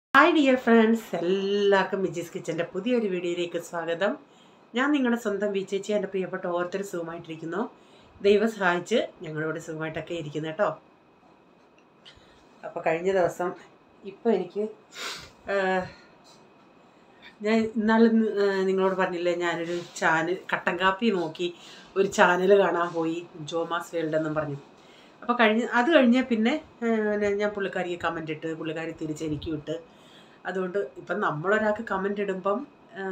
Hi dear friends എല്ലാവർക്കും വിജീസ് കിച്ചൻ്റെ പുതിയൊരു വീഡിയോയിലേക്ക് സ്വാഗതം ഞാൻ നിങ്ങളുടെ സ്വന്തം വിജയിച്ച് എൻ്റെ പ്രിയപ്പെട്ട ഓരോരുത്തർ സുഖമായിട്ടിരിക്കുന്നു ദൈവം സഹായിച്ച് ഞങ്ങളോട് സുഖമായിട്ടൊക്കെ ഇരിക്കുന്നു കേട്ടോ അപ്പോൾ കഴിഞ്ഞ ദിവസം ഇപ്പോൾ എനിക്ക് ആ, ഞാൻ ഇന്നാൾ നിങ്ങളോട് പറഞ്ഞില്ലേ ഞാനൊരു ചാനൽ കട്ടൻ കാപ്പി നോക്കി ഒരു ചാനൽ കാണാൻ പോയി ജോമാസ് വേൾഡ് എന്നും പറഞ്ഞു അപ്പോൾ കഴിഞ്ഞ് അത് കഴിഞ്ഞ് പിന്നെ ആ, ഞാൻ- ഞാൻ പുള്ളിക്കാരിക്ക് കമൻ്റ് ഇട്ട് പുള്ളിക്കാരി തിരിച്ച് എനിക്ക് ഇട്ട് അതുകൊണ്ട് ഇപ്പം നമ്മളൊരാൾക്ക് കമൻ്റ് ഇടുമ്പം ആ,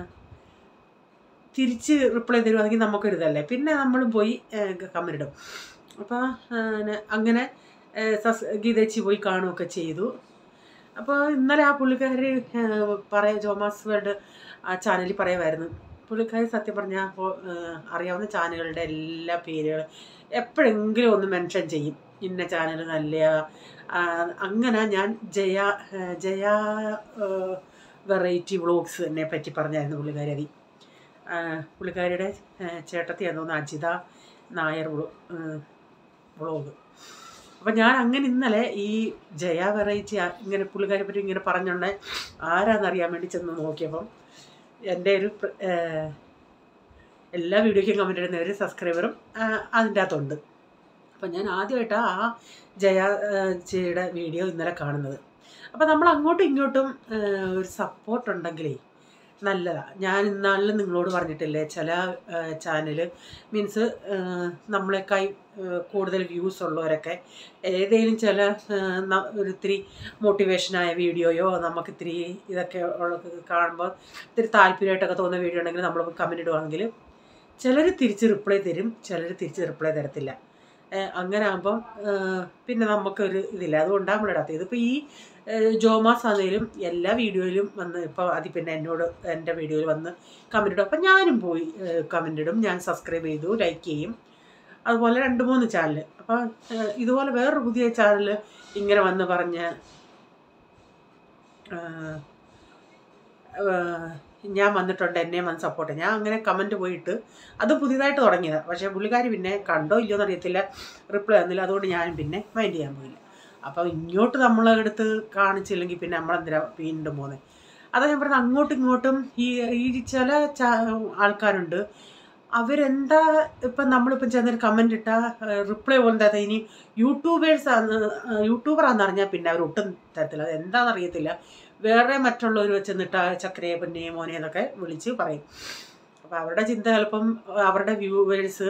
തിരിച്ച് റിപ്ലൈ തരുവാണെങ്കിൽ നമുക്കൊരിതല്ലേ പിന്നെ നമ്മളും പോയി കമൻ്റ് ഇടും അപ്പോൾ അങ്ങനെ ആ, സസ് ഗീതേച്ചി പോയി കാണുകയൊക്കെ ചെയ്തു അപ്പോൾ ഇന്നലെ ആ പുള്ളിക്കാരി പറയാ ജോമാസ് വേൾഡ് ആ ചാനലിൽ പറയുമായിരുന്നു പുള്ളിക്കാരി സത്യം പറഞ്ഞാൽ അറിയാവുന്ന ചാനലുകളുടെ എല്ലാ പേരുകൾ എപ്പോഴെങ്കിലും ഒന്ന് മെൻഷൻ ചെയ്യും ഇന്ന ചാനൽ നല്ല ആ, അങ്ങനെ ഞാൻ ജയ ആ, ജയ വെറൈറ്റി വ്ളോഗ്സ് എന്നെ പറ്റി പറഞ്ഞായിരുന്നു പുള്ളിക്കാരി അതി ആ, പുള്ളിക്കാരിയുടെ ആ, ചേട്ടത്തിയാന്ന് തോന്നുന്നു അജിത നായർ വ്ളോഗ് അപ്പം ഞാൻ അങ്ങനെ ഇന്നലെ ഈ ജയ വെറൈറ്റി ഇങ്ങനെ പുള്ളിക്കാരെ പറ്റി ഇങ്ങനെ പറഞ്ഞോണ്ട് ആരാന്നറിയാൻ വേണ്ടി ചെന്ന് നോക്കിയപ്പം എൻ്റെ ഒരു പ്ര- ആ, എല്ലാ വീഡിയോയ്ക്കും കമൻറ്റ് ഇടുന്ന ഒരു സബ്സ്ക്രൈബറും ആ, അതിൻ്റെ അകത്തുണ്ട് അപ്പം ഞാൻ ആദ്യമായിട്ടാണ് ആ ജയ ആ, ജിയുടെ വീഡിയോ ഇന്നലെ കാണുന്നത് അപ്പം നമ്മൾ അങ്ങോട്ടും ഇങ്ങോട്ടും ആ, ഒരു സപ്പോർട്ട് ഉണ്ടെങ്കിലേ നല്ലതാണ് ഞാൻ ഇന്നാളിൽ നിങ്ങളോട് പറഞ്ഞിട്ടില്ലേ ചില ചാനൽ മീൻസ് നമ്മളെക്കായി ആ, കൂടുതൽ വ്യൂസ് ഉള്ളവരൊക്കെ ഏതെങ്കിലും ചില ആ, ന- ഒരു ഇത്തിരി മോട്ടിവേഷനായ വീഡിയോയോ നമുക്ക് ഇത്തിരി ഇതൊക്കെ ഉള്ളത് കാണുമ്പോൾ ഇത്തിരി താല്പര്യമായിട്ടൊക്കെ തോന്നുന്ന വീഡിയോ ഉണ്ടെങ്കിൽ നമ്മൾ കമൻറ്റ് ഇടുവാണെങ്കിൽ ചിലർ തിരിച്ച് റിപ്ലൈ തരും ചിലർ തിരിച്ച് റിപ്ലൈ തരത്തില്ല ഏഹ് അങ്ങനെ ആകുമ്പം ഏഹ് പിന്നെ നമുക്കൊരു ഇതില്ല അതുകൊണ്ടാണ് നമ്മളിടാത്തത് ഇതിപ്പോൾ ഈ ഏഹ് ജോമാസ് ആണെങ്കിലും എല്ലാ വീഡിയോയിലും വന്ന് ഇപ്പോൾ അതി പിന്നെ എന്നോട് എൻ്റെ വീഡിയോയിൽ വന്ന് കമൻ്റ് ഇടും അപ്പം ഞാനും പോയി കമൻ്റ് ഇടും ഞാൻ സബ്സ്ക്രൈബ് ചെയ്തു ലൈക്ക് ചെയ്യും അതുപോലെ രണ്ട് മൂന്ന് ചാനൽ അപ്പോൾ ഇതുപോലെ വേറൊരു പുതിയ ചാനൽ ഇങ്ങനെ വന്ന് പറഞ്ഞ് ഏഹ്, ഏഹ്, ഞാൻ വന്നിട്ടുണ്ട് എന്നെ വന്ന് സപ്പോർട്ട് ഞാൻ അങ്ങനെ കമൻറ്റ് പോയിട്ട് അത് പുതിയതായിട്ട് തുടങ്ങിയതാണ് പക്ഷേ പുള്ളിക്കാരി പിന്നെ കണ്ടോ ഇല്ലയോ എന്നറിയത്തില്ല റിപ്ലൈ തന്നില്ല അതുകൊണ്ട് ഞാനും പിന്നെ മൈൻഡ് ചെയ്യാൻ പോയില്ല അപ്പോൾ ഇങ്ങോട്ട് നമ്മളെടുത്ത് കാണിച്ചില്ലെങ്കിൽ പിന്നെ നമ്മളെന്തിനാ വീണ്ടും പോകുന്നത് അതാ ഞാൻ പറഞ്ഞത് അങ്ങോട്ടും ഇങ്ങോട്ടും ഈ ഈ ചില ചാ- ആൾക്കാരുണ്ട് അവരെന്താ ഇപ്പം നമ്മളിപ്പം ചെന്നൊരു കമൻ്റ് ഇട്ടാൽ റിപ്ലൈ പോലും തരാത്ത ഇനി യൂട്യൂബേഴ്സ് ആണ് യൂട്യൂബറാന്ന് അറിഞ്ഞാൽ പിന്നെ അവർ ഒട്ടും തരത്തില്ല അത് എന്താണെന്ന് അറിയത്തില്ല വേറെ മറ്റുള്ളവർ വെച്ചെന്നിട്ട് ചക്കരയെ പൊന്നെ മോനെ എന്നൊക്കെ വിളിച്ച് പറയും അപ്പോൾ അവരുടെ ചിന്ത ചിലപ്പം അവരുടെ വ്യൂവേഴ്സ്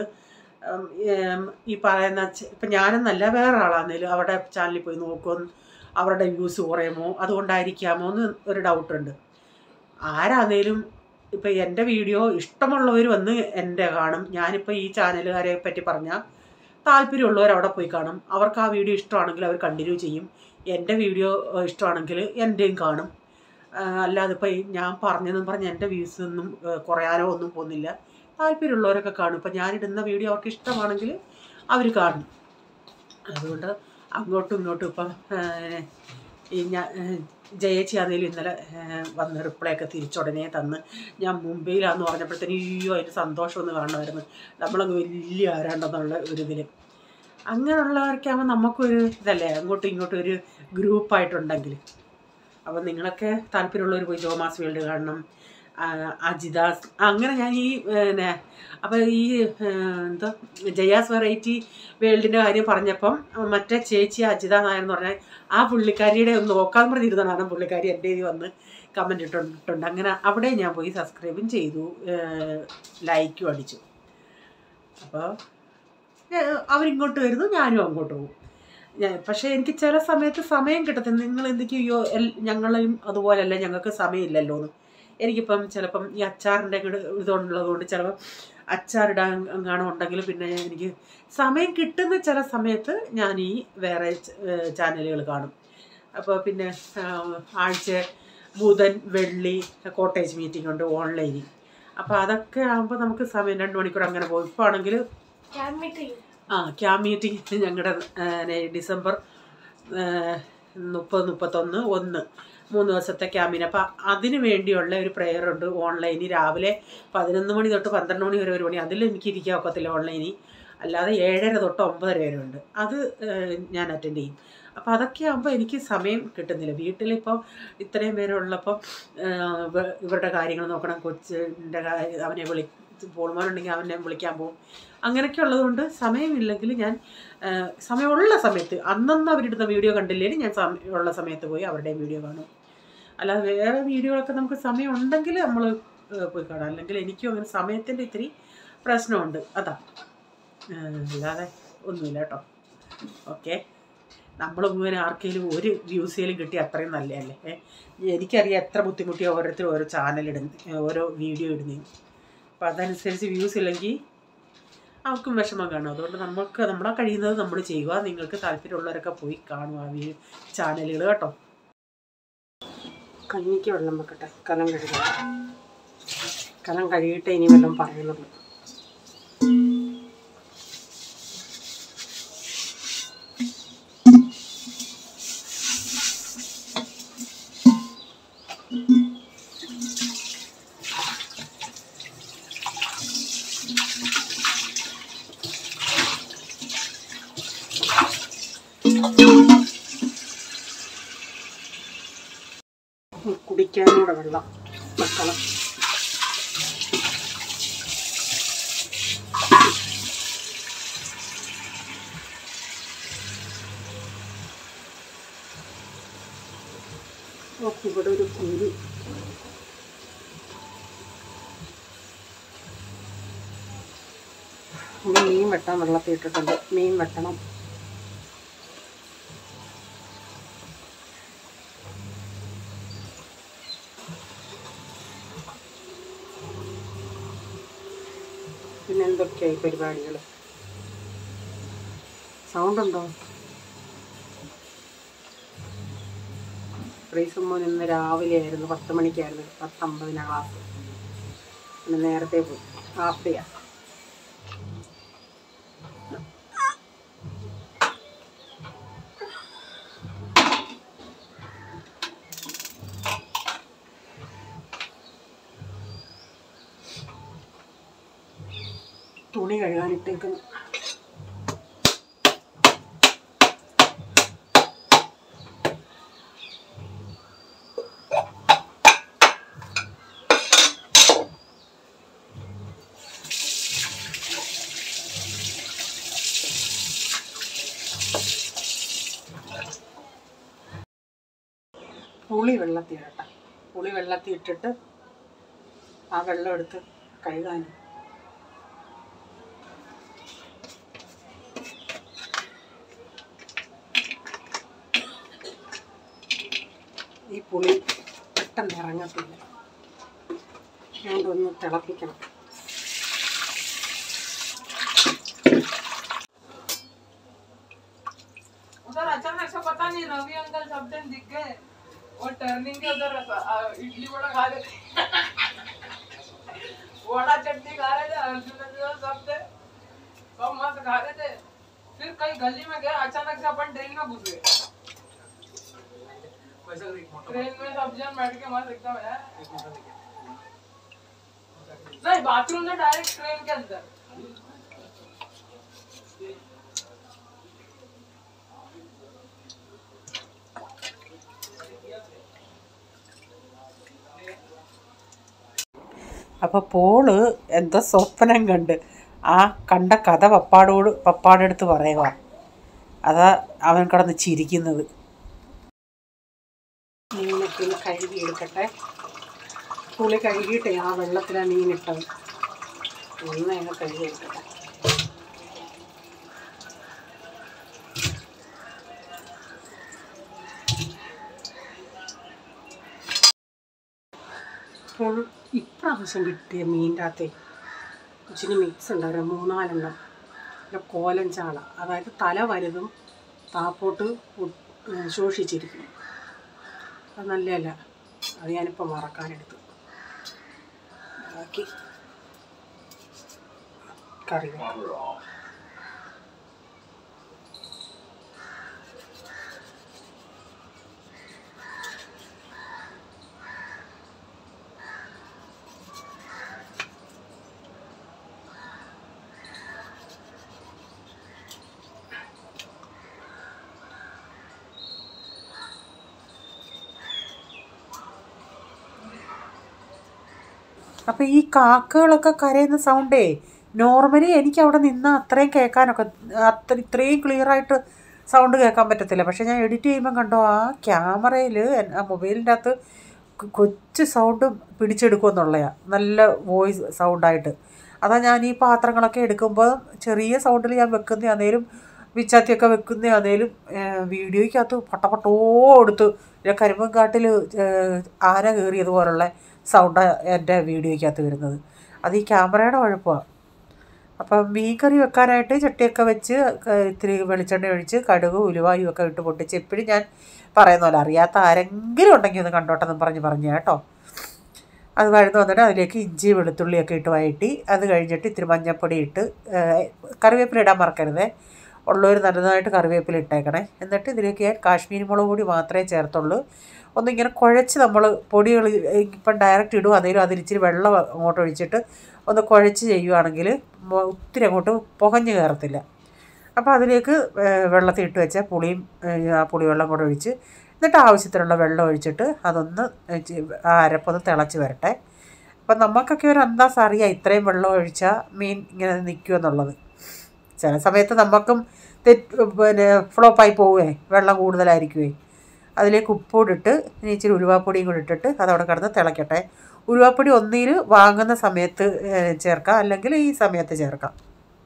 ഈ പറയുന്ന ച- ഇപ്പം ഞാനെന്നല്ല വേറെ ആളാന്നേലും അവരുടെ ചാനലിൽ പോയി നോക്കും അവരുടെ വ്യൂസ് കുറയുമോ അതുകൊണ്ടായിരിക്കാമോ എന്ന് ഒരു ഡൗട്ടുണ്ട് ആരാന്നേലും ഇപ്പം എൻ്റെ വീഡിയോ ഇഷ്ടമുള്ളവർ വന്ന് എൻ്റെ കാണും ഞാനിപ്പോൾ ഈ ചാനലുകാരെ പറ്റി പറഞ്ഞാൽ താല്പര്യമുള്ളവർ അവിടെ പോയി കാണും അവർക്ക് ആ വീഡിയോ ഇഷ്ടമാണെങ്കിൽ അവർ കണ്ടിന്യൂ ചെയ്യും എൻ്റെ വീഡിയോ ഏഹ്, ഇഷ്ടമാണെങ്കിൽ എൻ്റെയും കാണും ആഹ് അല്ലാതെ ഇപ്പം ഞാൻ പറഞ്ഞതെന്ന് പറഞ്ഞ് എൻ്റെ വ്യൂസ് ഒന്നും ഏഹ്, കുറയാനോ ഒന്നും പോകുന്നില്ല താല്പര്യമുള്ളവരൊക്കെ കാണും ഇപ്പം ഞാനിടുന്ന വീഡിയോ അവർക്ക് ഇഷ്ടമാണെങ്കിൽ അവർ കാണും അതുകൊണ്ട് അങ്ങോട്ടും ഇങ്ങോട്ടും ഇപ്പം ഏഹ്, ഈ ഞാൻ ജയേച്ചി ആണെങ്കിലും ഇന്നലെ ഏഹ്, വന്ന് റിപ്ലൈ ഒക്കെ തിരിച്ചുടനെ തന്ന് ഞാൻ മുംബൈയിലാന്ന് പറഞ്ഞപ്പോഴത്തേനും അയ്യോ അതിൻ്റെ സന്തോഷം ഒന്ന് കാണുമായിരുന്നു നമ്മളങ്ങ് വലിയ ആരാണ്ടെന്നുള്ള ഒരു ഇതിൽ അങ്ങനെയുള്ളവർക്കാകുമ്പോൾ നമുക്കൊരു ഇതല്ലേ അങ്ങോട്ടും ഇങ്ങോട്ടും ഒരു ഗ്രൂപ്പായിട്ടുണ്ടെങ്കിൽ അപ്പം നിങ്ങളൊക്കെ താല്പര്യമുള്ളവർ പോയി ജോമാസ് വേൾഡ് കാണണം ആ, അജിദാസ് അങ്ങനെ ഞാൻ ഈ പിന്നെ അപ്പോൾ ഈ ഏ, എന്താ ജയാസ് വെറൈറ്റി വേൾഡിൻ്റെ കാര്യം പറഞ്ഞപ്പം മറ്റേ ചേച്ചി അജിത നായർ എന്ന് പറഞ്ഞാൽ ആ പുള്ളിക്കാരിയുടെ ഒന്ന് നോക്കാൻ പറഞ്ഞിരുന്നതാണ് പുള്ളിക്കാരി എൻ്റെ ഇതിൽ വന്ന് കമൻറ്റ് ഇട്ടിട്ടുണ്ട് അങ്ങനെ അവിടെ ഞാൻ പോയി സബ്സ്ക്രൈബും ചെയ്തു ലൈക്കും അടിച്ചു അപ്പോൾ അവരിങ്ങോട്ട് വരുന്നു ഞാനും അങ്ങോട്ട് പോകും ഞാൻ പക്ഷേ എനിക്ക് ചില സമയത്ത് സമയം കിട്ടത്തില്ല നിങ്ങൾ എന്തൊക്കെയോ അയ്യോ എൽ- ഞങ്ങളെയും അതുപോലെയല്ല ഞങ്ങൾക്ക് സമയമില്ലല്ലോ എന്ന് എനിക്കിപ്പം ചിലപ്പം ഈ അച്ചാറിൻ്റെ ഇതുള്ളത് കൊണ്ട് ചിലപ്പം അച്ചാറിടാൻ എങ്ങാനും ഉണ്ടെങ്കിൽ പിന്നെ എനിക്ക് സമയം കിട്ടുന്ന ചില സമയത്ത് ഞാൻ ഈ വേറെ ചാനലുകൾ കാണും അപ്പോൾ പിന്നെ ആ, ആഴ്ച ബുധൻ വെള്ളി കോട്ടേജ് മീറ്റിംഗ് ഉണ്ട് ഓൺലൈനിൽ അപ്പോൾ അതൊക്കെ ആകുമ്പോൾ നമുക്ക് സമയം രണ്ട് മണിക്കൂർ അങ്ങനെ പോകും ഇപ്പോൾ ആണെങ്കിൽ ആ ക്യാമ്പ് മീറ്റിംഗ് ഞങ്ങളുടെ ഡിസംബർ ആ, മുപ്പത് മുപ്പത്തൊന്ന് ഒന്ന് മൂന്ന് ദിവസത്തെ ക്യാമ്പിന് അപ്പം അതിന് വേണ്ടിയുള്ള ഒരു പ്രെയർ ഉണ്ട് ഓൺലൈനിൽ രാവിലെ പതിനൊന്ന് മണി തൊട്ട് പന്ത്രണ്ട് മണി വരെ ഒരു മണി അതിൽ എനിക്ക് ഇരിക്കാൻ ഒക്കത്തില്ല ഓൺലൈനിൽ അല്ലാതെ ഏഴര തൊട്ട് ഒമ്പതര വരെ ഉണ്ട് അത് ഏഹ്, ഞാൻ അറ്റൻഡ് ചെയ്യും അപ്പോൾ അതൊക്കെ ആകുമ്പോൾ എനിക്ക് സമയം കിട്ടുന്നില്ല വീട്ടിലിപ്പോൾ ഇത്രയും പേരുള്ളപ്പോൾ ഇവരുടെ കാര്യങ്ങൾ നോക്കണം കൊച്ചിൻ്റെ കാര്യം അവനെ വിളി പോളുമാരുണ്ടെങ്കിൽ അവനെ വിളിക്കാൻ പോകും അങ്ങനെയൊക്കെ ഉള്ളതുകൊണ്ട് സമയമില്ലെങ്കിൽ ഞാൻ ആ, സമയമുള്ള സമയത്ത് അന്നന്ന് അവരിടുന്ന വീഡിയോ കണ്ടില്ലെങ്കിൽ ഞാൻ സമയമുള്ള സമയത്ത് പോയി അവരുടെ വീഡിയോ കാണും അല്ലാതെ വേറെ വീഡിയോകളൊക്കെ നമുക്ക് സമയം ഉണ്ടെങ്കിൽ നമ്മൾ പോയി കാണാം അല്ലെങ്കിൽ എനിക്കും അങ്ങനെ സമയത്തിൻ്റെ ഇത്തിരി പ്രശ്നമുണ്ട് അതാ ആ, അല്ലാതെ ഒന്നുമില്ല കേട്ടോ ഓക്കെ നമ്മൾ മുഴുവൻ ആർക്കെങ്കിലും ഒരു വ്യൂസേലും കിട്ടി അത്രയും നല്ലതല്ലേ ഏ? എനിക്കറിയാം എത്ര ബുദ്ധിമുട്ടി ഓരോരുത്തരും ഓരോ ചാനൽ ഇടുന്ന ഓരോ വീഡിയോ ഇടുന്നതും അപ്പം അതനുസരിച്ച് വ്യൂസ് ഇല്ലെങ്കിൽ അവർക്കും വിഷമം കാണും അതുകൊണ്ട് നമുക്ക് നമ്മളെ കഴിയുന്നത് നമ്മൾ ചെയ്യുക നിങ്ങൾക്ക് താല്പര്യമുള്ളവരൊക്കെ പോയി കാണുക ആ വീ ചാനലുകൾ കേട്ടോ കഞ്ഞിക്ക് വെള്ളം വെക്കട്ടെ കലം കഴുകട്ടെ കലം കഴുകിയിട്ട് ഇനി വല്ലതും പറയുന്നുള്ളൂ കുടിക്കാനൂടെ വെള്ളം വെക്കണം ഓ, ഇവിടെ ഒരു കുരു ഇനി മീൻ വെട്ടാൻ വെള്ളത്തിൽ ഇട്ടിട്ടുണ്ട് മീൻ വെട്ടണം പിന്നെ എന്തൊക്കെയായി പരിപാടികൾ സൗണ്ട് ഉണ്ടോ റീസമ്മോൻ ഇന്ന് രാവിലെ ആയിരുന്നു പത്ത് മണിക്കായിരുന്നു പത്തമ്പതിനാണ് ക്ലാസ് പിന്നെ നേരത്തെ പോയി ഹാഫ് ഡേയാ തുണി കഴുകാനിട്ടേക്കുന്നു പുളി വെള്ളത്തിൽ ഇടട്ടെ പുളി വെള്ളത്തിൽ ഇട്ടിട്ട് ആ വെള്ളം എടുത്ത് കഴുകാനും ഈ പുളി പെട്ടെന്ന് ഇറങ്ങത്തില്ല അതുകൊണ്ട് ഒന്ന് തിളപ്പിക്കണം उधर अचानक से पता नहीं रवि अंकल सब दिन दिख गए और टर्निंग के उधर अ, इडली वड़ा खा रहे थे वड़ा चटनी खा रहे थे अर्जुन अर्जुन सब थे सब मस्त खा रहे थे फिर कहीं गली में गए अचानक से अपन ट्रेन में घुस गए ट्रेन में सब जन बैठ के मस्त एकदम है नहीं बाथरूम से डायरेक्ट ट्रेन के अंदर അപ്പോൾ പോള് എന്തോ സ്വപ്നം കണ്ട് ആ കണ്ട കഥ പപ്പാടോട് പപ്പാടെടുത്ത് പറയുക അതാ അവൻ കിടന്ന് ചിരിക്കുന്നത് മീനൊക്കെ ഒന്ന് കഴുകി എടുക്കട്ടെ പുളി കഴുകിയിട്ടേ ആ വെള്ളത്തിലാണ് മീനിട്ടത് നന്നായി കഴുകി എടുക്കട്ടെ അപ്പോൾ ഇപ്രാവശ്യം കിട്ടിയ മീനിൻ്റെ അകത്തെ ഇച്ചിരി മിക്സ് ഉണ്ടായിരുന്നു മൂന്നാലെണ്ണം പിന്നെ കോലൻ ചാള അതായത് തല വലുതും താപ്പോട്ട് ഉ- ഏഹ് ശോഷിച്ചിരിക്കും അത് നല്ലതല്ല അത് ഞാനിപ്പോൾ മറക്കാനെടുത്തു ബാക്കി കറി വെക്കാം. അപ്പോൾ ഈ കാക്കകളൊക്കെ കരയുന്ന സൗണ്ടേ നോർമലി എനിക്ക് അവിടെ നിന്ന് അത്രയും കേൾക്കാനൊക്കെ അത്ര ഇത്രയും ക്ലിയറായിട്ട് സൗണ്ട് കേൾക്കാൻ പറ്റത്തില്ല പക്ഷേ ഞാൻ എഡിറ്റ് ചെയ്യുമ്പോൾ കണ്ടോ ആ ക്യാമറയിൽ ആ മൊബൈലിൻ്റെ അകത്ത് കൊ- കൊച്ചു സൗണ്ട് പിടിച്ചെടുക്കുമെന്നുള്ളതാണ് നല്ല വോയിസ് സൗണ്ടായിട്ട് അതാ ഞാൻ ഈ പാത്രങ്ങളൊക്കെ എടുക്കുമ്പോൾ ചെറിയ സൗണ്ടിൽ ഞാൻ വെക്കുന്നതാണേലും വിച്ചാത്തിയൊക്കെ വെക്കുന്നതാണേലും വീഡിയോയ്ക്കകത്ത് പട്ടപട്ടോ എടുത്ത് ഞാൻ കരിമ്പൻകാട്ടിൽ ആന കയറിയതുപോലുള്ള സൗണ്ട് എൻ്റെ വീഡിയോയ്ക്കകത്ത് വരുന്നത് അത് ഈ ക്യാമറയുടെ കുഴപ്പമാണ് അപ്പം മീൻ കറി വെക്കാനായിട്ട് ചട്ടിയൊക്കെ വെച്ച് ക- ഇത്തിരി വെളിച്ചെണ്ണ ഒഴിച്ച് കടുക് ഉലുവായും ഒക്കെ ഇട്ട് പൊട്ടിച്ച് എപ്പോഴും ഞാൻ പറയുന്ന പോലെ അറിയാത്ത ആരെങ്കിലും ഉണ്ടെങ്കിൽ ഒന്ന് കണ്ടോട്ടെന്ന് പറഞ്ഞ് പറഞ്ഞു കേട്ടോ അത് വഴന്ന് വന്നിട്ട് അതിലേക്ക് ഇഞ്ചി വെളുത്തുള്ളിയൊക്കെ ഇട്ട് വഴറ്റി അത് കഴിഞ്ഞിട്ട് ഇത്തിരി മഞ്ഞൾപ്പൊടി ഇട്ട് ഏഹ്, കറിവേപ്പില ഇടാൻ മറക്കരുതേ ഉള്ളവർ നല്ലതായിട്ട് കറിവേപ്പില ഇട്ടേക്കണേ എന്നിട്ട് ഇതിലേക്ക് ഞാൻ കാശ്മീരി മുളക് പൊടി മാത്രമേ ചേർത്തുള്ളൂ ഒന്നിങ്ങനെ കുഴച്ച് നമ്മൾ പൊടികൾ ഇപ്പം ഡയറക്റ്റ് ഇടും അതേലും അതിലിച്ചിരി വെള്ളം അങ്ങോട്ട് ഒഴിച്ചിട്ട് ഒന്ന് കുഴച്ച് ചെയ്യുവാണെങ്കിൽ മൊ- ഒത്തിരി അങ്ങോട്ട് പുകഞ്ഞ് കയറത്തില്ല അപ്പോൾ അതിലേക്ക് ഏഹ്, വെള്ളത്തിൽ ഇട്ട് വെച്ച പുളിയും ഏഹ്, ആ പുളിവെള്ളം കൂടെ ഒഴിച്ച് എന്നിട്ട് ആവശ്യത്തിനുള്ള വെള്ളം ഒഴിച്ചിട്ട് അതൊന്ന് ചി- ആ അരപ്പൊന്ന് തിളച്ച് വരട്ടെ അപ്പം നമുക്കൊക്കെ ഒരു അന്താസ് അറിയാം ഇത്രയും വെള്ളം ഒഴിച്ചാൽ മീൻ ഇങ്ങനെ നിൽക്കുമെന്നുള്ളത് ചില സമയത്ത് നമുക്കും തെറ്റ് പിന്നെ ഫ്ലോപ്പായി പോവേ വെള്ളം കൂടുതലായിരിക്കുമേ അതിലേക്ക് ഉപ്പൂടിട്ട് ഇനി ഇച്ചിരി ഉലുവാപ്പൊടിയും കൂടി ഇട്ടിട്ട് അതവിടെ കിടന്ന് തിളയ്ക്കട്ടെ ഉലുവാപ്പൊടി ഒന്നിൽ വാങ്ങുന്ന സമയത്ത് ഏഹ്, ചേർക്കാം അല്ലെങ്കിൽ ഈ സമയത്ത് ചേർക്കാം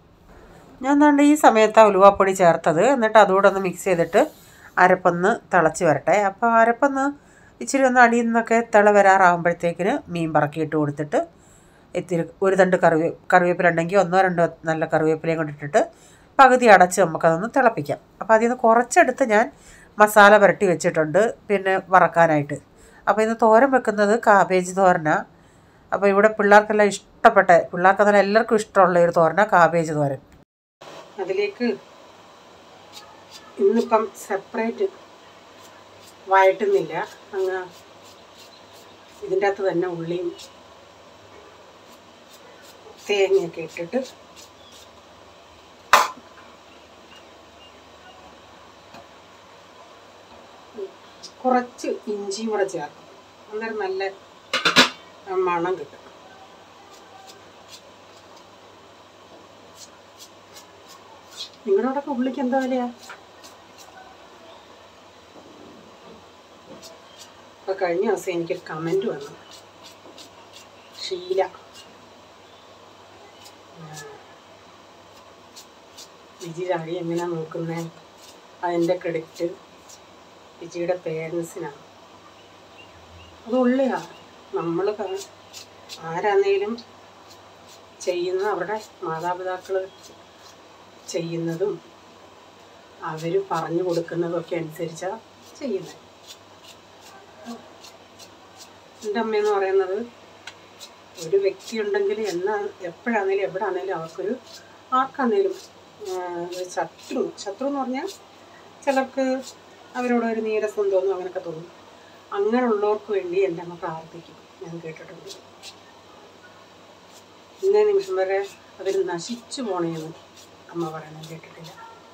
ഞാൻ ദാണ്ട് ഈ സമയത്താണ് ഉലുവാപ്പൊടി ചേർത്തത് എന്നിട്ട് അതുകൂടെ ഒന്ന് മിക്സ് ചെയ്തിട്ട് അരപ്പൊന്ന് തിളച്ച് വരട്ടെ അപ്പോൾ അരപ്പൊന്ന് ഇച്ചിരി ഒന്ന് അടിയിൽ നിന്നൊക്കെ തിള വരാറാകുമ്പോഴത്തേക്കിന് മീൻ പറക്കിയിട്ട് കൊടുത്തിട്ട് ഇത്തിരി ഒരു തണ്ട് കറിവേ കറിവേപ്പില ഉണ്ടെങ്കിൽ ഒന്നോ രണ്ടോ നല്ല കറിവേപ്പിലയും കൂടി ഇട്ടിട്ട് പകുതി അടച്ച് നമുക്കതൊന്ന് തിളപ്പിക്കാം അപ്പോൾ അതിൽ നിന്ന് കുറച്ചെടുത്ത് ഞാൻ മസാല പുരട്ടി വെച്ചിട്ടുണ്ട് പിന്നെ വറക്കാനായിട്ട് അപ്പോൾ ഇന്ന് തോരൻ വെക്കുന്നത് കാബേജ് തോരനാണ് അപ്പോൾ ഇവിടെ പിള്ളേർക്കെല്ലാം ഇഷ്ടപ്പെട്ട പിള്ളേർക്കെല്ലാം എല്ലാവർക്കും ഇഷ്ടമുള്ള ഒരു തോരനാണ് കാബേജ് തോരൻ അതിലേക്ക് ഇന്നിപ്പം സെപ്പറേറ്റ് വഴറ്റുന്നില്ല അങ്ങ് ഇതിൻ്റെ അകത്ത് തന്നെ ഉള്ളിയും തേങ്ങയൊക്കെ ഇട്ടിട്ട് കുറച്ച് ഇഞ്ചിയും കൂടെ ചേർക്കും അന്നേരം നല്ല ആ, മണം കിട്ടും നിങ്ങളുടെ അവിടെ ഉള്ളിക്ക് എന്താ വിലയാ അപ്പൊ കഴിഞ്ഞ ദിവസം എനിക്കൊരു കമന്റ് വന്നു ഷീല ഉം. വിജി ചാടി എങ്ങനെയാ നോക്കുന്നേ അതിൻ്റെ ക്രെഡിറ്റ് വിജിയുടെ പേരൻസിനാണ് അത് ഉള്ളിയാ നമ്മൾ ആരാന്നേലും ചെയ്യുന്ന അവരുടെ മാതാപിതാക്കൾ ചെയ്യുന്നതും അവർ പറഞ്ഞു കൊടുക്കുന്നതും ഒക്കെ അനുസരിച്ചാണ് ചെയ്യുന്നത് എൻ്റെ അമ്മയെന്ന് പറയുന്നത് ഒരു വ്യക്തി ഉണ്ടെങ്കിൽ എന്നാ എപ്പോഴാണേലും എവിടാണേലും അവർക്കൊരു ആർക്കാണേലും ഒരു ശത്രു ശത്രു എന്ന് പറഞ്ഞാൽ ചിലർക്ക് അവരോട് ഒരു നീരസം തോന്നും അങ്ങനെയൊക്കെ തോന്നും അങ്ങനെയുള്ളവർക്ക് വേണ്ടി എൻ്റെ അമ്മ പ്രാർത്ഥിക്കും ഞാൻ കേട്ടിട്ടുണ്ട് ഇന്നേ നിമിഷം വരെ അവർ നശിച്ചു പോണേന്ന് അമ്മ പറയണത് കേട്ടിട്ടില്ല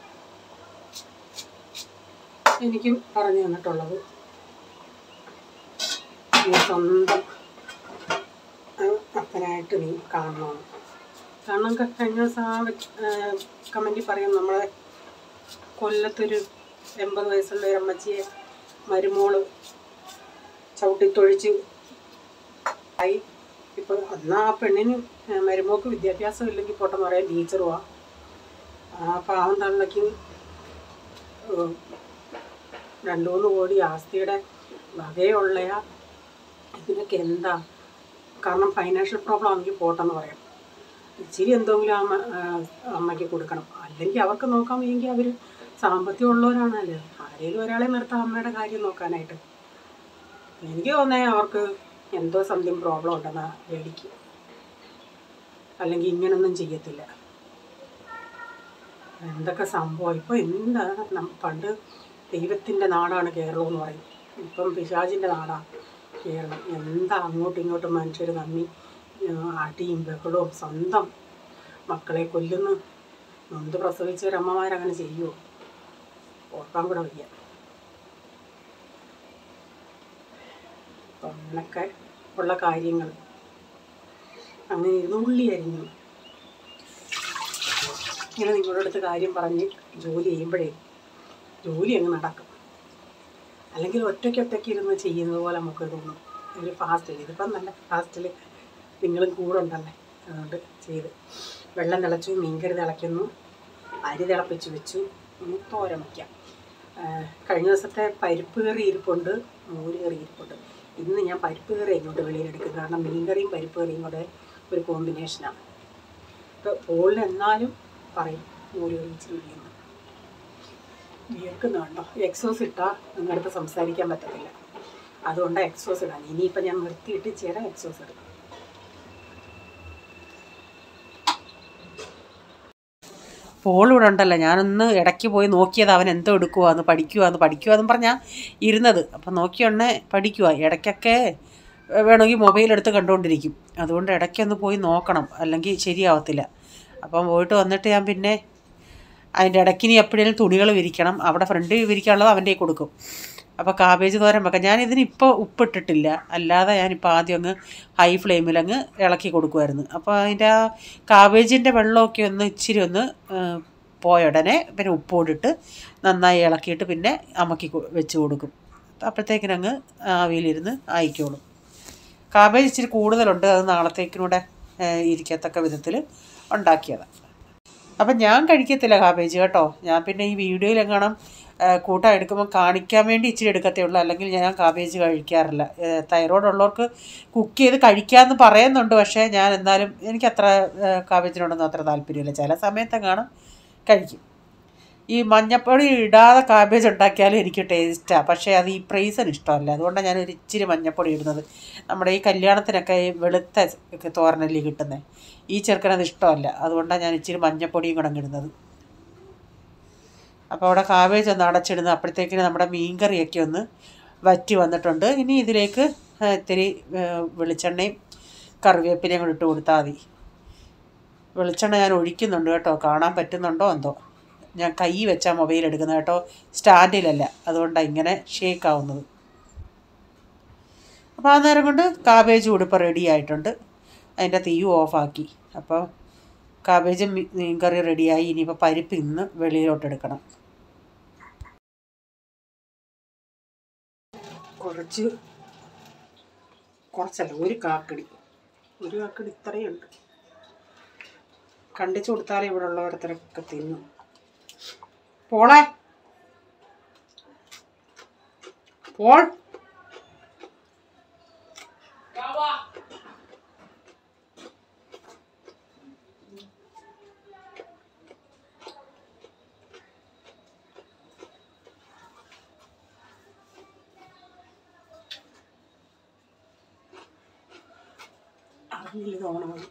എനിക്കും പറഞ്ഞു തന്നിട്ടുള്ളത് നീ സ്വന്തം ആ, അപ്പനായിട്ട് നീ കാണണമെന്ന് കാരണം ക- കഴിഞ്ഞ ദിവസം ആ കമൻറ്റിൽ പറയും നമ്മളെ കൊല്ലത്തൊരു എൺപത് വയസ്സുള്ള ഒരു അമ്മച്ചിയെ മരുമോള് ചവിട്ടിത്തൊഴിച്ച് ആയി ഇപ്പോൾ അന്ന് ആ പെണ്ണിന് ഏ, മരുമോക്ക് വിദ്യാഭ്യാസം ഇല്ലെങ്കിൽ പോട്ടെന്ന് പറയാൻ ടീച്ചറുവാ ആ പാവം തള്ളയ്ക്ക് ഏ, രണ്ട് മൂന്ന് കോടി ആസ്തിയുടെ വകയുള്ളയാ ഇതിനൊക്കെ എന്താ കാരണം ഫൈനാൻഷ്യൽ പ്രോബ്ലം ആണെങ്കിൽ പോട്ടെന്ന് പറയാം ഇച്ചിരി എന്തെങ്കിലും അമ്മ ആ, അമ്മയ്ക്ക് കൊടുക്കണം അല്ലെങ്കിൽ അവർക്ക് നോക്കാൻ വയ്യെങ്കിൽ അവർ സാമ്പത്തികം ഉള്ളവരാണല്ലോ ആരെങ്കിലും ഒരാളെ നിർത്താം അമ്മയുടെ കാര്യം നോക്കാനായിട്ട് എനിക്ക് തോന്നേ അവർക്ക് എന്തോ സംതിങ് പ്രോബ്ലം ഉണ്ടെന്നാ പേടിക്ക് അല്ലെങ്കിൽ ഇങ്ങനൊന്നും ചെയ്യത്തില്ല എന്തൊക്കെ സംഭവം ഇപ്പോൾ എന്താ നം- പണ്ട് ദൈവത്തിൻ്റെ നാടാണ് കേരളം എന്ന് പറയും ഇപ്പം പിശാചിൻ്റെ നാടാണ് കേരളം എന്താ അങ്ങോട്ടും ഇങ്ങോട്ടും മനുഷ്യർ തമ്മി ഏഹ് അടിയും ബഹളവും സ്വന്തം മക്കളെ കൊല്ലുന്നു നൊന്ത് പ്രസവിച്ചൊരമ്മമാരങ്ങനെ ചെയ്യുമോ ഓർക്കാൻ കൂടെ വയ്യ അപ്പം അങ്ങനൊക്കെ ഉള്ള കാര്യങ്ങൾ അങ്ങനെ ഇരുന്ന് ഉള്ളി അരിഞ്ഞു ഇങ്ങനെ നിങ്ങളുടെ അടുത്ത് കാര്യം പറഞ്ഞ് ജോലി ചെയ്യുമ്പോഴേ ജോലി അങ്ങ് നടക്കും അല്ലെങ്കിൽ ഒറ്റയ്ക്ക് ഒറ്റയ്ക്ക് ഇരുന്ന് ചെയ്യുന്നത് പോലെ നമുക്ക് തോന്നും ഒരു ഫാസ്റ്റിൽ ഇതിപ്പം നല്ല ഫാസ്റ്റിൽ നിങ്ങളും കൂടെ ഉണ്ടല്ലേ അതുകൊണ്ട് ചെയ്ത് വെള്ളം തിളച്ചു മീൻകറി തിളയ്ക്കുന്നു അരി തിളപ്പിച്ച് വെച്ചു ഇനി തോരൻ വയ്ക്കാം ആ, കഴിഞ്ഞ ദിവസത്തെ പരിപ്പ് കറി ഇരിപ്പുണ്ട് മോര് കറി ഇരിപ്പുണ്ട് ഇന്ന് ഞാൻ പരിപ്പ് കറി ഇങ്ങോട്ട് വെളിയിലെടുക്കും കാരണം മീൻകറിയും പരിപ്പ് കറിയും കൂടെ ഒരു കോമ്പിനേഷനാണ് ഇപ്പോൾ പോളിന് എന്നാലും പറയും മോര് കറി ഇച്ചിരി ഇരിക്കുന്നു വിയർക്കുന്നുണ്ടോ എക്സോസ് ഇട്ടാൽ നിങ്ങളുടെ സംസാരിക്കാൻ പറ്റത്തില്ല അതുകൊണ്ടാണ് എക്സോസ് ഇടാൻ ഇനിയിപ്പോൾ ഞാൻ നിർത്തിയിട്ട് ചില എക്സോസ് ഇടും പോൾ ഇവിടെ ഉണ്ടല്ലോ ഞാനൊന്ന് ഇടയ്ക്ക് പോയി നോക്കിയത് അവൻ എന്തോ എടുക്കുവാന്ന് പഠിക്കുവാന്ന് പഠിക്കുവാന്ന് പറഞ്ഞാൽ ഇരുന്നത് അപ്പം നോക്കിയൊണ്ണേ പഠിക്കുക ഇടയ്ക്കൊക്കെ വേണമെങ്കിൽ മൊബൈൽ എടുത്ത് കണ്ടുകൊണ്ടിരിക്കും അതുകൊണ്ട് ഇടയ്ക്കൊന്ന് പോയി നോക്കണം അല്ലെങ്കിൽ ശരിയാവത്തില്ല അപ്പം പോയിട്ട് വന്നിട്ട് ഞാൻ പിന്നെ അതിൻ്റെ ഇടയ്ക്ക് ഇനി എപ്പോഴേലും തുണികൾ വിരിക്കണം അവിടെ ഫ്രണ്ട് വിരിക്കാനുള്ളത് അവൻ്റെ കയ്യിൽ കൊടുക്കും അപ്പോൾ കാബേജ് തോരൻ വെക്കാം ഞാൻ ഇതിന് ഇപ്പോൾ ഉപ്പിട്ടിട്ടില്ല അല്ലാതെ ഞാനിപ്പോൾ ആദ്യം അങ്ങ് ഹൈ ഫ്ലെയിമിൽ അങ്ങ് ഇളക്കി കൊടുക്കുമായിരുന്നു അപ്പോൾ അതിൻ്റെ ആ കാബേജിൻ്റെ വെള്ളമൊക്കെ ഒന്ന് ഇച്ചിരി ഒന്ന് ആ, പോയ ഉടനെ പിന്നെ ഉപ്പോടിട്ട് നന്നായി ഇളക്കിയിട്ട് പിന്നെ അമ്മക്കി കൊ- വെച്ച് കൊടുക്കും അപ്പോഴത്തേക്കിനങ്ങ് ആവിയിലിരുന്ന് ആയിക്കോളും കാബേജ് ഇച്ചിരി കൂടുതലുണ്ട് അത് നാളത്തേക്കിനൂടെ ആ, ഇരിക്കത്തക്ക വിധത്തിൽ ഉണ്ടാക്കിയതാണ് അപ്പം ഞാൻ കഴിക്കത്തില്ല കാബേജ് കേട്ടോ ഞാൻ പിന്നെ ഈ വീഡിയോയിലെങ്ങാനും കൂട്ടം എടുക്കുമ്പോൾ കാണിക്കാൻ വേണ്ടി ഇച്ചിരി എടുക്കത്തേ ഉള്ളൂ അല്ലെങ്കിൽ ഞാൻ കാബേജ് കഴിക്കാറില്ല തൈറോയ്ഡ് ഉള്ളവർക്ക് കുക്ക് ചെയ്ത് കഴിക്കാമെന്ന് പറയുന്നുണ്ട് പക്ഷേ ഞാൻ എന്നാലും എനിക്ക് അത്ര കാബേജിനോടൊന്നും അത്ര താല്പര്യമില്ല ചില സമയത്തെങ്ങാനും കഴിക്കും ഈ മഞ്ഞപ്പൊടി ഇടാതെ കാബേജ് ഉണ്ടാക്കിയാലും എനിക്ക് ടേസ്റ്റാണ് പക്ഷേ അത് ഈ പ്രൈസിന് ഇഷ്ടമല്ല അതുകൊണ്ടാണ് ഞാൻ ഒരു ഇച്ചിരി മഞ്ഞപ്പൊടി ഇടുന്നത് നമ്മുടെ ഈ കല്യാണത്തിനൊക്കെ ഈ വെളുത്ത ഒക്കെ തോരനല്ലി കിട്ടുന്നത് ഈ ചെറുക്കനത് ഇഷ്ടമല്ല അതുകൊണ്ടാണ് ഞാൻ ഇച്ചിരി മഞ്ഞപ്പൊടിയും കൂടെ അങ്ങ് ഇടുന്നത് അപ്പോൾ അവിടെ കാബേജ് ഒന്ന് അടച്ചിടുന്നു അപ്പോഴത്തേക്കിന് നമ്മുടെ മീൻകറിയൊക്കെ ഒന്ന് വറ്റി വന്നിട്ടുണ്ട് ഇനി ഇതിലേക്ക് ആ, ഇത്തിരി ആ, വെളിച്ചെണ്ണയും കറിവേപ്പിലയും കൂടി ഇട്ട് കൊടുത്താൽ മതി വെളിച്ചെണ്ണ ഞാൻ ഒഴിക്കുന്നുണ്ട് കേട്ടോ കാണാൻ പറ്റുന്നുണ്ടോ എന്തോ ഞാൻ കൈ വെച്ചാൽ മൊബൈൽ എടുക്കുന്നത് കേട്ടോ സ്റ്റാൻഡിലല്ല അതുകൊണ്ടാണ് ഇങ്ങനെ ഷേക്ക് ആവുന്നത് അപ്പോൾ ആ നേരം കൊണ്ട് കാബേജ് ഉടുപ്പ് റെഡി ആയിട്ടുണ്ട് അതിൻ്റെ തീയും ഓഫാക്കി അപ്പോൾ കാബേജും മീ- മീൻ കറി റെഡിയായി ഇനിയിപ്പോൾ പരിപ്പ് ഇന്ന് വെളിയിലോട്ട് എടുക്കണം കുറച്ച് കുറച്ചല്ല ഒരു കാക്കടി ഒരു കാക്കടി ഇത്രയുണ്ട് കണ്ടിച്ചു കൊടുത്താലേ ഇവിടെ ഉള്ളവരത്രയൊക്കെ തിന്നു പോളെ പോൾ क्या हुआ അറിഞ്ഞില്ല തോന്നണം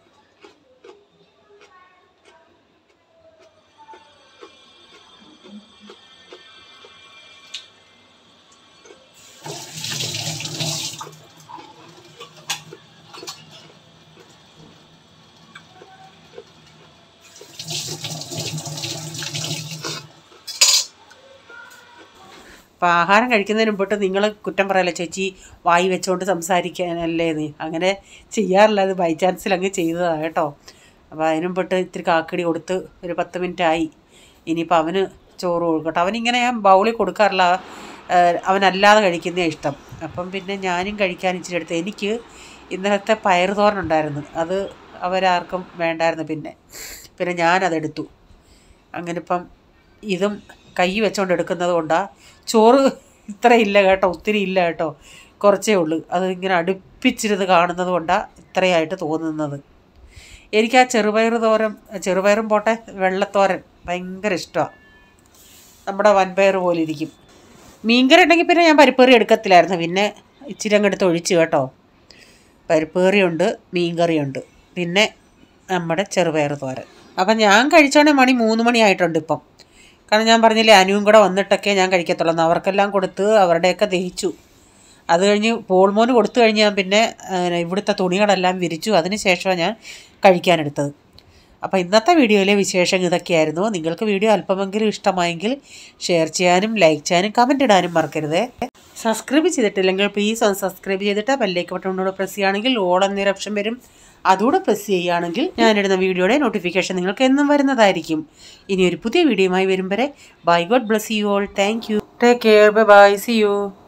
അപ്പോൾ ആഹാരം കഴിക്കുന്നതിന് മുമ്പിട്ട് നിങ്ങൾ കുറ്റം പറയല്ലേ ചേച്ചി വായി വെച്ചുകൊണ്ട് സംസാരിക്കാനല്ലേ നീ അങ്ങനെ ചെയ്യാറില്ല അത് ബൈ ചാൻസിൽ അങ്ങ് ചെയ്തതാണ് കേട്ടോ അപ്പോൾ അതിന് മുമ്പിട്ട് ഇത്തിരി കാക്കടി കൊടുത്ത് ഒരു പത്ത് മിനിറ്റ് ആയി ഇനിയിപ്പോൾ അവന് ചോറ് കൊടുക്കട്ടെ അവനിങ്ങനെ ഞാൻ ബൗളിൽ കൊടുക്കാറില്ല ആ, അവനല്ലാതെ കഴിക്കുന്നേ ഇഷ്ടം അപ്പം പിന്നെ ഞാനും കഴിക്കാൻ ഇച്ചിരി എടുത്ത് എനിക്ക് ഇന്നലത്തെ പയർ തോരനുണ്ടായിരുന്നു അത് അവരാർക്കും വേണ്ടായിരുന്നു പിന്നെ പിന്നെ ഞാനതെടുത്തു അങ്ങനെ ഇപ്പം ഇതും കൈ വെച്ചോണ്ട് എടുക്കുന്നത് കൊണ്ടാണ് ചോറ് ഇത്ര ഇല്ല കേട്ടോ ഒത്തിരി ഇല്ല കേട്ടോ കുറച്ചേ ഉള്ളൂ അത് ഇങ്ങനെ അടുപ്പിച്ചിരുന്ന് കാണുന്നത് കൊണ്ടാണ് ഇത്രയായിട്ട് തോന്നുന്നത് എനിക്ക് ആ ചെറുപയർ തോരൻ ചെറുപയറും പോട്ടെ വെള്ളത്തോരൻ ഭയങ്കര ഇഷ്ടമാണ് നമ്മുടെ വൻപയർ പോലെ ഇരിക്കും മീൻകറി ഉണ്ടെങ്കിൽ പിന്നെ ഞാൻ പരിപ്പേറി എടുക്കത്തില്ലായിരുന്നു പിന്നെ ഇച്ചിരി അങ്ങ് എടുത്ത് ഒഴിച്ച് കേട്ടോ പരിപ്പേറിയുണ്ട് മീൻകറിയുണ്ട് പിന്നെ നമ്മുടെ ചെറുപയർ തോരൻ അപ്പം ഞാൻ കഴിച്ചോണേ മണി മൂന്ന് മണിയായിട്ടുണ്ട് ഇപ്പം കാരണം ഞാൻ പറഞ്ഞില്ലേ അനുവും കൂടെ വന്നിട്ടൊക്കെ ഞാൻ കഴിക്കത്തുള്ളൂ എന്ന് അവർക്കെല്ലാം കൊടുത്ത് അവരുടെയൊക്കെ ദഹിച്ചു അത് കഴിഞ്ഞ് പോൾമോന് കൊടുത്തു കഴിഞ്ഞ് ഞാൻ പിന്നെ ആ, ഇവിടുത്തെ തുണികളെല്ലാം വിരിച്ചു അതിന് ശേഷമാണ് ഞാൻ കഴിക്കാനെടുത്തത് അപ്പോൾ ഇന്നത്തെ വീഡിയോയിലെ വിശേഷം ഇതൊക്കെയായിരുന്നു നിങ്ങൾക്ക് വീഡിയോ അല്പമെങ്കിലും ഇഷ്ടമായെങ്കിൽ ഷെയർ ചെയ്യാനും ലൈക്ക് ചെയ്യാനും കമൻറ്റ് ഇടാനും മറക്കരുത് സബ്സ്ക്രൈബ് ചെയ്തിട്ടില്ലെങ്കിൽ പ്ലീസ് ഒന്ന് സബ്സ്ക്രൈബ് ചെയ്തിട്ട് ബെല്ലേക്ക് ബട്ടണോട് പ്രസ് ചെയ്യുകയാണെങ്കിൽ ഓൾ എന്നൊരു ഓപ്ഷൻ വരും അതുകൂടെ പ്രസ് ചെയ്യുകയാണെങ്കിൽ ഞാനിടുന്ന വീഡിയോയുടെ നോട്ടിഫിക്കേഷൻ നിങ്ങൾക്ക് എന്നും വരുന്നതായിരിക്കും ഇനി ഒരു പുതിയ വീഡിയോയുമായി വരും വരെ bye God bless you all thank you take care bye bye see U